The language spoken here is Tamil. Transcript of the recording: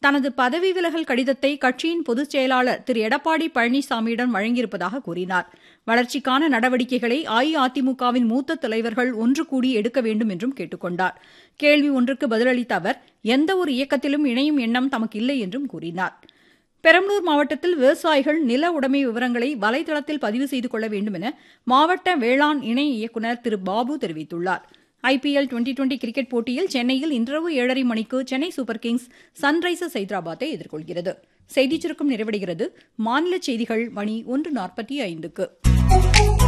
தனது பதவி விலகல் கடிதத்தை கட்சியின் பொதுச் செயலாளர் திரு எடப்பாடி பழனிசாமியிடம் வழங்கியிருப்பதாக கூறினார் வளர்ச்சிக்கான நடவடிக்கைகளை அஇஅதிமுகவின் மூத்த தலைவர்கள் ஒன்று கூடி எடுக்க வேண்டும் என்றும் கேட்டுக் கொண்டார் கேள்வி ஒன்றுக்கு பதிலளித்த அவர் எந்த ஒரு இயக்கத்திலும் இணையும் எண்ணம் தமக்கு இல்லை என்றும் கூறினார் பெரம்பலூர் மாவட்டத்தில் விவசாயிகள் நில உடைமை விவரங்களை வலைதளத்தில் பதிவு செய்து கொள்ள வேண்டும் என மாவட்ட வேளாண் இணை இயக்குநர் திரு பாபு தெரிவித்துள்ளார் ஐபிஎல் டுவெண்டி டுவெண்டி கிரிக்கெட் போட்டியில் சென்னையில் இன்றிரவு ஏழரை மணிக்கு சென்னை சூப்பர் கிங்ஸ் சன்ரைசர்ஸ் ஹைதராபாத்தை எதிர்கொள்கிறது செய்திச் சுருக்கம் நிறைவடைகிறது மாநில செய்திகள் மணி ஒன்று நாற்பத்தி ஐந்துக்கு